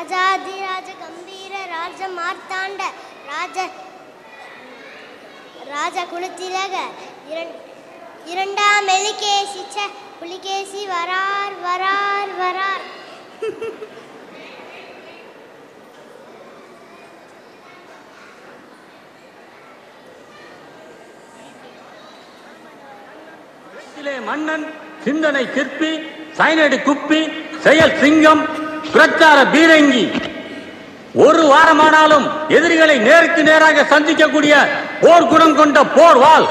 ராஜாதிராஜ கம்பீர ராஜ மார்த்தாண்ட ராஜ ராஜ குலத்திலக இரண் இரண்டாம் எலிகேசி ச புலிகேசி வரார் வரார் வரார் இதிலே மன்னன் சிந்தனை சிற்பி சைனடி குப்பி செயல் சிங்கம் பிரச்சார பீரங்கி ஒரு வாரமானாலும் எதிரிகளை நேருக்கு நேராக சந்திக்கக்கூடிய போர் குணம் கொண்ட போர் வாள்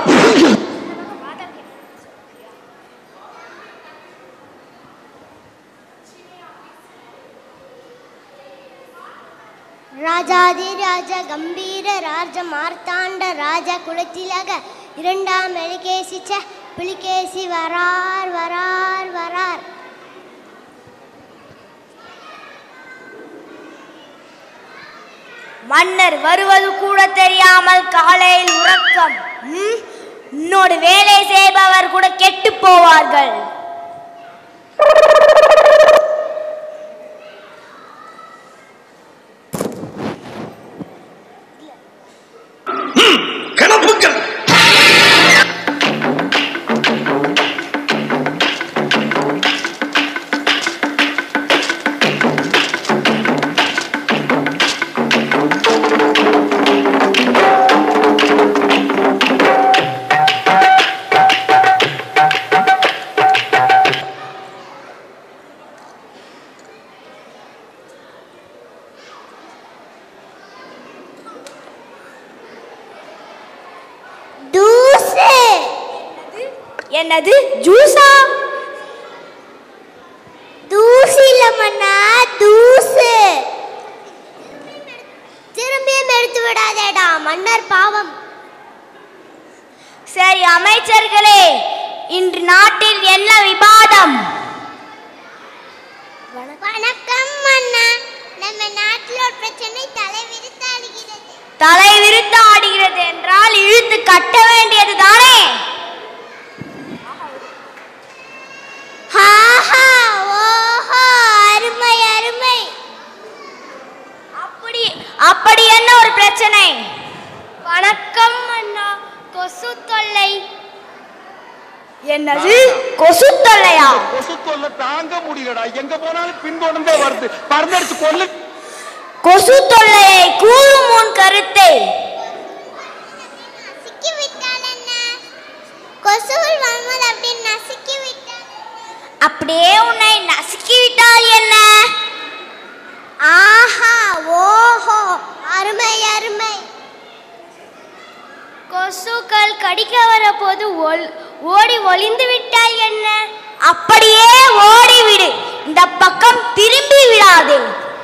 ராஜாதிராஜ கம்பீர ராஜ மார்த்தாண்ட ராஜ குலத்திலக இரண்டாம் எலிகேசி ச புலிகேசி வரார் வரார் வரார் மன்னர் வருவது கூட தெரியாமல் காலையில் உறக்கம் ம்? உன்னோடு வேலை செய்பவர் கூட கெட்டு போவார்கள் கிளப்புங்கள் தூசு என்னது ஜூஸா தூசு இல்ல மன்னா தூசு திரும்பியும் எடுத்து விடாதேடா மன்னர் பாவம் சரி அமைச்சர்களே இன்று நாட்டில் என்ன விவாதம் வணக்கம் மன்னா நம்ம நாட்டில் ஒரு பிரச்சனை தலைவிரித்தாடுகிறது தலை விரித்து ஆடுகிறது என்றால் இழுத்து கட்ட வேண்டியது தானே ஹாஹா ஓஹோ அருமை அருமை அப்படி அப்படி என்ன ஒரு பிரச்சனை வணக்கம் அண்ணா கொசு தொல்லை என்னது கொசு தொல்லையா கொசு தொல்லை தாங்க முடியலடா எங்க போனாலும் பின்தொடர்ந்தே வருது பறந்தடிச்சு கொல்லு கொசு தொல்லையை கூறும் உன் கருத்தை நசுக்கி விட்டால் என்ன கொசுவில் வரும்போது அப்படி நசுக்கி விட்டால் அப்படியே உன்னை நசுக்கி விட்டால் என்ன ஆஹா ஓஹோ அருமை அருமை கொசுக்கள் கடிக்க வரப்போது ஓடி ஒளிந்து விட்டால் என்ன அப்படியே ஓடிவிடு இந்த பக்கம் திரும்பி விடாதே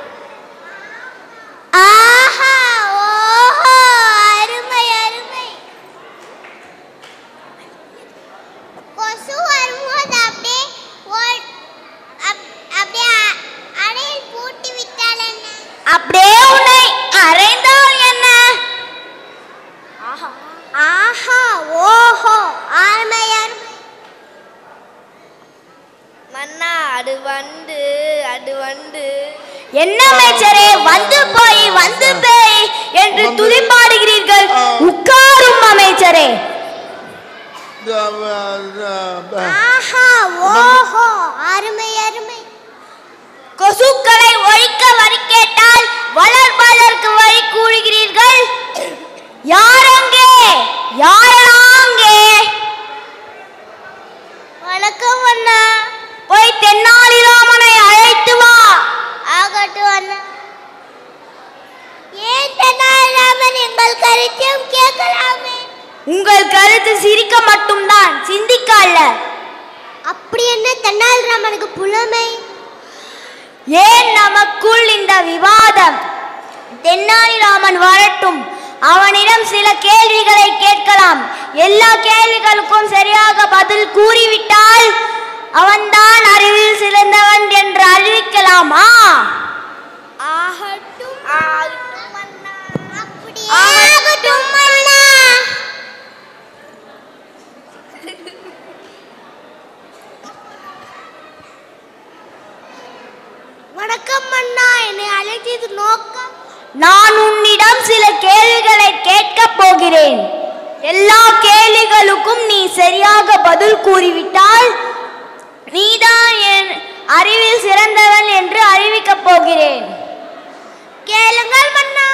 ஆஹா ஓஹோ அருமை அருமை கொசு வரும்போது அப்படியே ஓ- அப்- அப்படியே அ- அறையில் பூட்டி விட்டால் என்ன அப்படியே உன்னை அறைந்தால் என்ன ஆஹா ஓஹோ அருமை அருமை மன்னா அது வந்து அது வந்து என்ன அமைச்சரே வந்து போய் வந்து போய் என்று வந்து- துதிப்பாடுகிறீர்கள் உட்காரும் அமைச்சரே ஆஹா ஓஹோ அருமை அருமை கொசுக்களை ஒழிக்க வரி கேட்டால் வளர்ப்பதற்கு வரி கூறுகிறீர்கள் யாரங்கே யாரங்கே வணக்கம் அண்ணா போய் தென்னாலிராமனை அழைத்து வா ஆகட்டும் அண்ணா ஏன் தென்னாலிராமன் எங்கள் கருத்தையும் கேட்கலாமே உங்கள் கருத்து சிரிக்க மட்டும்தான் சிந்திக்க அல்ல அப்படி என்ன தென்னாலிராமனுக்கு புலமை ஏன் நமக்குள் இந்த விவாதம் தென்னாலிராமன் வரட்டும் அவனிடம் சில கேள்விகளை கேட்கலாம் எல்லா கேள்விகளுக்கும் சரியாக பதில் கூறிவிட்டால் அவன்தான் அறிவில் சிறந்தவன் என்று அறிவிக்கலாமா ஆகட்டும் அப்படி ஆகட்டும். ஆகட்டும் அண்ணா வணக்கம் மன்னா என்னை அழைத்தது நோக்கம் நான் உன்னிடம் சில கேள்விகளை கேட்கப் போகிறேன் எல்லா கேள்விகளுக்கும் நீ சரியாக பதில் கூறிவிட்டால் நீதான் என் அறிவில் சிறந்தவன் என்று அறிவிக்கப் போகிறேன் கேளுங்கள் மன்னா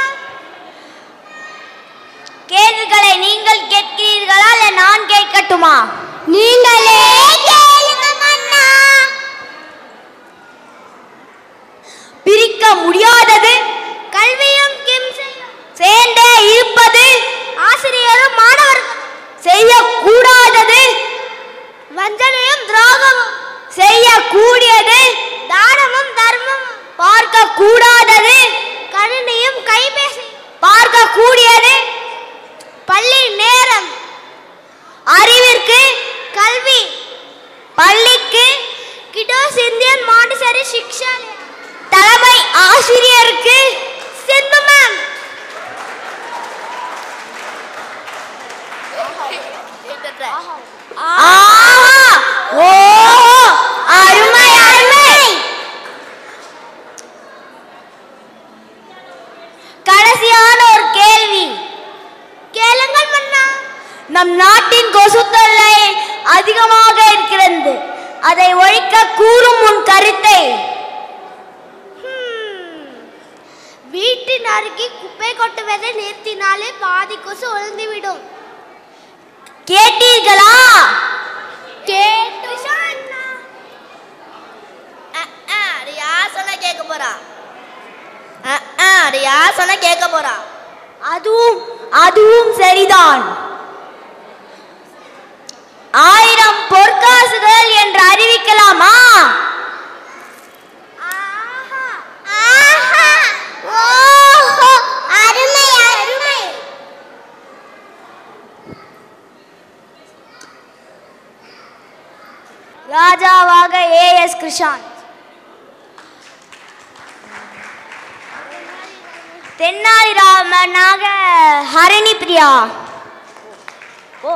கேள்விகளை நீங்கள் கேட்கிறீர்களா இல்லை நான் கேட்கட்டுமா நீங்களே கேளுங்க மன்னா பிரிக்க முடியாதது கல்வியும் கிம்சையும் சேர்ந்தே இருப்பது ஆசிரியரும் மாணவர்கள் செய்யக்கூடாதது வஞ்சனையும் துரோகமும் செய்யக்கூடியது தானமும் தர்மமும் பார்க்க கூடாதது கருணையும் கைபேசி பார்க்க கூடியது பள்ளி நேரம் அறிவிற்கு கல்வி பள்ளிக்கு கிடோஸ் இந்தியன் மாண்டிசரி சிக்ஷாலயா தலைமை ஆசிரியருக்கு சிந்து மேம் ஆஹா ஓ அருமை அருமை கடைசியான ஒரு கேள்வி கேளுங்கள் மன்னா நம் நாட்டின் கொசு தொல்லை அதிகமாக இருக்கிறது அதை ஒழிக்க கூறும் உன் கருத்தை வீட்டின் அருகே குப்பை கொட்டுவதை நிறுத்தினாலே பாதி கொசு ஒழிந்துவிடும் கேட்டீர்களா கேட்டு அது யார் சொன்ன கேட்க போறா அது யார் சொன்ன கேட்க போறா அதுவும் அதுவும் சரிதான் ஆயிரம் பொற்காசுகள் என்று அறிவிக்கலாமா ஆஹா ஓஹோ அருமை அருமை ராஜாவாக ஏ எஸ் கிருஷாந்த் தென்னாலிராமனாக ஹரணி பிரியா ஓ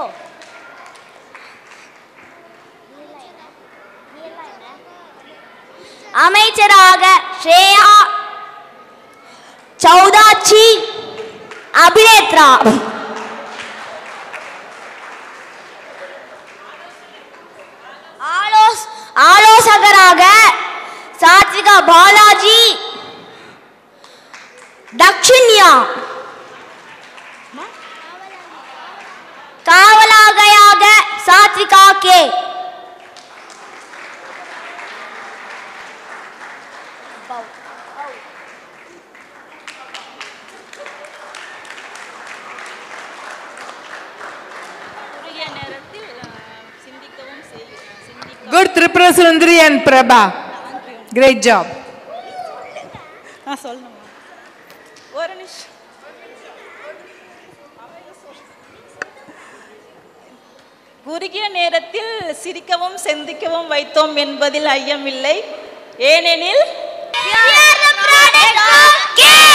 அமைச்சராக ஸ்ரேயா சௌதாச்சி அபிநேத்ரா ஆலோஸ் ஆலோசகராக சாத்விகா பாலாஜி தக்ஷின்யா காவலாகையாக சாத்விகா கே குறுகிய நேரத்தில் அஹ், சிந்திக்கவும் செய்- சிந்திக்க Good Tripura Sundari and Prabha. Great job. நான் சொல்லணுமா ஒரு நிமிஷம் குறுகிய நேரத்தில் சிரிக்கவும் சிந்திக்கவும் வைத்தோம் என்பதில் ஐயமில்லை ஏனெனில் We are the product of care.